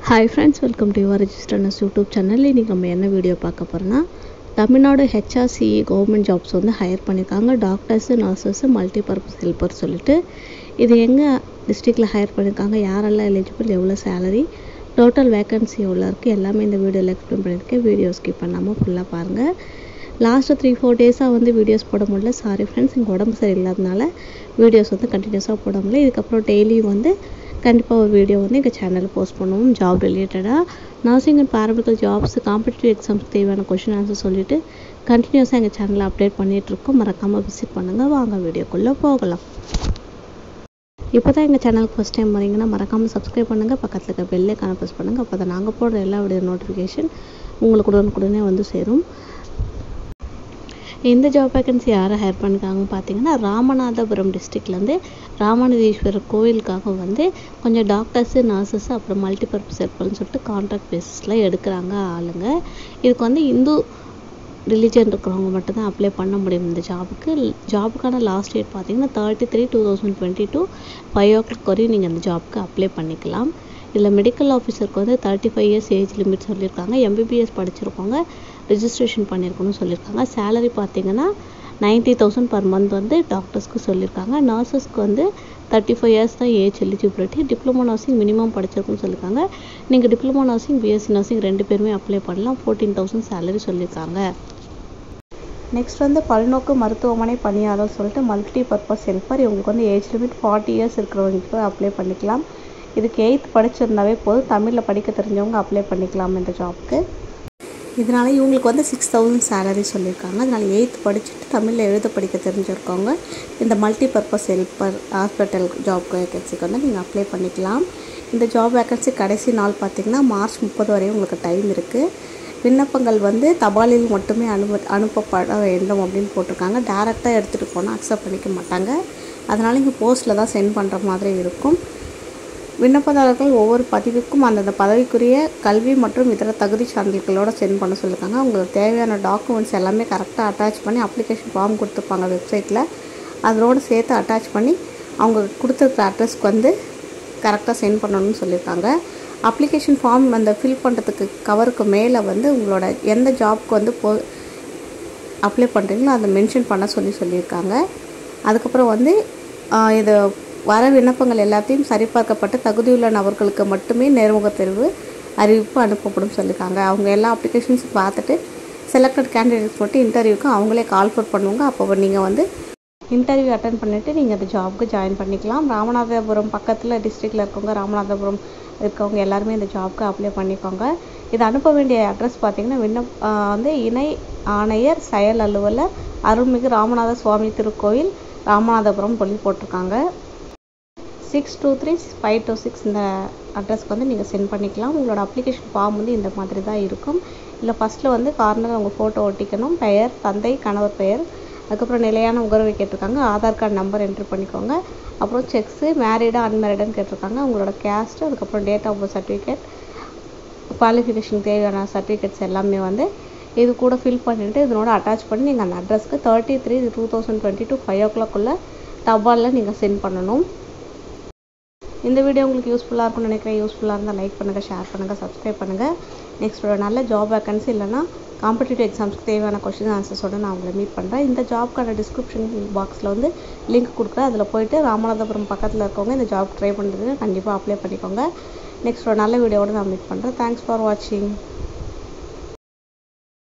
hi friends welcome to your ரெஜிஸ்டர்னஸ் YouTube channel இன்றைக்கி நம்ம என்ன வீடியோ பார்க்க போகிறோன்னா தமிழ்நாடு ஹெச்ஆர்சிஇ கவர்மெண்ட் ஜாப்ஸ் வந்து ஹையர் பண்ணியிருக்காங்க டாக்டர்ஸு நர்சஸ்ஸு மல்டிபர்பஸ் ஹெல்ப்பர் சொல்லிட்டு இது எங்கே டிஸ்ட்ரிக்டில் ஹையர் பண்ணியிருக்காங்க யாரெல்லாம் எலிஜிபிள் எவ்வளோ சேலரி டோட்டல் வேக்கன்சி எவ்வளோ இருக்குது எல்லாமே இந்த வீடியோவில் எக்ஸ்பிளைன் பண்ணியிருக்கேன் வீடியோ ஸ்கிப் பண்ணாமல் ஃபுல்லாக பாருங்கள் லாஸ்ட்டு த்ரீ ஃபோர் டேஸாக வந்து வீடியோஸ் போட முடியல சாரி ஃப்ரெண்ட்ஸ் எங்கள் உடம்பு சரியில்லாதனால வீடியோஸ் வந்து கண்டினியூஸாக போட முடியல இதுக்கப்புறம் டெய்லியும் வந்து கண்டிப்பாக ஒரு வீடியோ வந்து எங்கள் சேனலில் போஸ்ட் பண்ணுவோம் ஜாப் ரிலேட்டடாக nursing and paramedical jobs competitive எக்ஸாம்ஸ்க்கு தேவையான கொஷின் ஆன்சர் சொல்லிவிட்டு கண்டினியூஸாக எங்கள் சேனலில் அப்டேட் பண்ணிகிட்ருக்கோம் மறக்காமல் விசிட் பண்ணுங்கள் வாங்க வீடியோக்குள்ளே போகலாம் இப்போ தான் எங்கள் சேனலுக்கு ஃபஸ்ட் டைம் வரீங்கன்னா மறக்காமல் சப்ஸ்கிரைப் பண்ணுங்கள் பக்கத்தில் இருக்க பெல்லே கான ப்ரெஸ் பண்ணுங்கள் அப்போ தான் நாங்கள் போடுற எல்லா வீடியோ நோட்டிஃபிகேஷன் உங்களுக்கு உடனுக்குடனே வந்து சேரும் இந்த ஜாப் வேக்கன்சி யாரை ஹையர் பண்ணிருக்காங்கன்னு பார்த்தீங்கன்னா ராமநாதபுரம் டிஸ்ட்ரிக்ட்லேருந்து ராமானுஜேஸ்வரர் கோயிலுக்காக வந்து கொஞ்சம் டாக்டர்ஸு நர்சஸ் அப்புறம் மல்டிபர்பஸ் ஹெல்ப்பர்னு சொல்லிட்டு கான்ட்ராக்ட் பேசிஸில் எடுக்கிறாங்க ஆளுங்க இதுக்கு வந்து இந்து ரிலீஜன் இருக்கிறவங்க மட்டும்தான் அப்ளை பண்ண முடியும் இந்த ஜாபுக்கு ஜாபுக்கான லாஸ்ட் டேட் பார்த்தீங்கன்னா thirty three two thousand twenty two five o'clock வரையும் நீங்கள் அந்த ஜாப்க்கு அப்ளை பண்ணிக்கலாம் இதில் மெடிக்கல் ஆஃபீஸருக்கு வந்து thirty five years age limit சொல்லியிருக்காங்க எம்பிபிஎஸ் படிச்சிருக்கவங்க ரிஜிஸ்ட்ரேஷன் பண்ணியிருக்கணும்னு சொல்லியிருக்காங்க சேலரி பார்த்தீங்கன்னா நைன்ட்டி தௌசண்ட் பர் மந்த் வந்து டாக்டர்ஸ்க்கு சொல்லியிருக்காங்க நர்சஸ்க்கு வந்து தேர்ட்டி ஃபைவ் இயர்ஸ் தான் age eligibility diploma nursing minimum படிச்சிருக்குன்னு சொல்லியிருக்காங்க நீங்கள் டிப்ளமோ நர்சிங் பிஎஸ்சி நர்சிங் ரெண்டு பேருமே அப்ளை பண்ணலாம் ஃபோர்டீன் தௌசண்ட் சேலரி சொல்லியிருக்காங்க நெக்ஸ்ட் வந்து பல்நோக்கு மருத்துவமனை பணியாளர் சொல்லிட்டு மல்டி பர்பஸ் ஹெல்ப்பர் இவங்களுக்கு வந்து ஏஜ் லிமிட் ஃபார்ட்டி இயர்ஸ் இருக்கிறவங்களுக்கு அப்ளை பண்ணிக்கலாம் இதுக்கு எயித் படிச்சிருந்தாவே போதும் தமிழில் படிக்க தெரிஞ்சவங்க அப்ளை பண்ணிக்கலாம் இந்த ஜாப்க்கு இதனால இவங்களுக்கு வந்து சிக்ஸ் தௌசண்ட் சேலரி சொல்லியிருக்காங்க அதனால் எயித் படிச்சுட்டு தமிழில் எழுத படிக்க தெரிஞ்சிருக்கவங்க இந்த multi purpose helper hospital job வேக்கன்சிக்கு வந்து நீங்கள் அப்ளை பண்ணிக்கலாம் இந்த ஜாப் வேக்கன்சி கடைசி நாள் பார்த்திங்கன்னா மார்ச் முப்பது வரையும் உங்களுக்கு டைம் இருக்குது விண்ணப்பங்கள் வந்து தபாலில் மட்டுமே அனுப்ப அனுப்பப்பட வேண்டும் அப்படின்னு போட்டிருக்காங்க டேரெக்டாக எடுத்துகிட்டு போனால் அக்செப்ட் பண்ணிக்க மாட்டாங்க அதனால் இங்கே போஸ்ட்டில் தான் சென்ட் பண்ணுற மாதிரி இருக்கும் விண்ணப்பதாரர்கள் ஒவ்வொரு பதிவுக்கும் அந்தந்த பதவிக்குரிய கல்வி மற்றும் இதர தகுதி சான்றிதழ்களோடு சென்ட் பண்ண சொல்லியிருக்காங்க உங்களுக்கு தேவையான டாக்குமெண்ட்ஸ் எல்லாமே கரெக்டாக அட்டாச் பண்ணி அப்ளிகேஷன் ஃபார்ம் கொடுத்துருப்பாங்க வெப்சைட்டில் அதோடு சேர்த்து அட்டாச் பண்ணி அவங்க கொடுத்துருக்குற அட்ரஸ்க்கு வந்து கரெக்டாக சென்ட் பண்ணணும்னு சொல்லியிருக்காங்க அப்ளிகேஷன் ஃபார்ம் அந்த ஃபில் பண்ணுறதுக்கு கவருக்கு மேலே வந்து உங்களோட எந்த ஜாப்க்கு வந்து போ அப்ளை பண்ணுறீங்களோ அதை மென்ஷன் பண்ண சொல்லி சொல்லியிருக்காங்க அதுக்கப்புறம் வந்து இது வர விண்ணப்பங்கள் எல்லாத்தையும் சரிபார்க்கப்பட்டு தகுதியுள்ள நபர்களுக்கு மட்டுமே நேர்முக தேர்வு அறிவிப்பு அனுப்பப்படும் சொல்லியிருக்காங்க அவங்க எல்லா அப்ளிகேஷன்ஸும் பார்த்துட்டு செலக்டட் கேண்டிடேட்ஸ் மட்டும் இன்டர்வியூக்கு அவங்களே கால் ஃபோர் பண்ணுவாங்க அப்போ நீங்கள் வந்து இன்டர்வியூ அட்டன் பண்ணிவிட்டு நீங்கள் அந்த ஜாப்க்கு ஜாயின் பண்ணிக்கலாம் ராமநாதபுரம் பக்கத்தில் டிஸ்ட்ரிக்டில் இருக்கவங்க ராமநாதபுரம் இருக்கவங்க எல்லாருமே இந்த ஜாப்க்கு அப்ளை பண்ணிக்கோங்க இது அனுப்ப வேண்டிய அட்ரஸ் பார்த்தீங்கன்னா விண்ணப் வந்து இணை ஆணையர் செயல் அலுவலர் அருள்மிகு ராமநாத சுவாமி திருக்கோயில் ராமநாதபுரம் சொல்லி போட்டிருக்காங்க six two three five two six இந்த அட்ரஸ்க்கு வந்து நீங்கள் சென்ட் பண்ணிக்கலாம் உங்களோட அப்ளிகேஷன் ஃபார்ம் வந்து இந்த மாதிரி தான் இருக்கும் இல்லை ஃபஸ்ட்டில் வந்து கார்னர் உங்கள் ஃபோட்டோ ஒட்டிக்கணும் பெயர் தந்தை கணவர் பெயர் அதுக்கப்புறம் நிலையான முகர்வை கேட்டிருக்காங்க ஆதார் கார்டு நம்பர் என்ட்ரு பண்ணிக்கோங்க அப்புறம் செக்ஸு மேரீடா அன்மேரிடான்னு கேட்டிருக்காங்க உங்களோட கேஸ்ட்டு அதுக்கப்புறம் date of birth certificate qualification தேவையான சர்டிஃபிகேட்ஸ் எல்லாமே வந்து இது கூட ஃபில் பண்ணிவிட்டு இதனோட அட்டாச் பண்ணி நீங்கள் அந்த அட்ரஸ்க்கு thirty three two thousand twenty two five ஓ கிளாக்குள்ளே தபாலில் நீங்கள் சென்ட் பண்ணணும் இந்த வீடியோ உங்களுக்கு யூஸ்ஃபுல்லாக இருக்கும்னு நினைக்கிறேன் யூஸ்ஃபுல்லாக இருந்தால் லைக் பண்ணுங்கள் ஷேர் பண்ணுங்கள் சப்ஸ்கிரைப் பண்ணுங்கள் நெக்ஸ்ட் ஒரு நல்ல ஜாப் வேக்கன்சி இல்லைனா காம்படிட்டிவ் எக்ஸாம்ஸ்க்கு தேவையான கொஷின் ஆன்சர்ஸோடு நான் உங்களை மீட் பண்ணுறேன் இந்த ஜாப்க்கான டிஸ்கிரிப்ஷன் பாக்ஸில் வந்து லிங்க் கொடுக்குறேன் அதில் போயிட்டு ராமநாதபுரம் பக்கத்தில் இருக்கவங்க இந்த ஜாப் ட்ரை பண்ணுறதுக்கு கண்டிப்பாக அப்ளை பண்ணிக்கோங்க நெக்ஸ்ட் ஒரு நல்ல வீடியோவோடு நான் மீட் பண்ணுறேன் தேங்க்ஸ் ஃபார் வாட்சிங்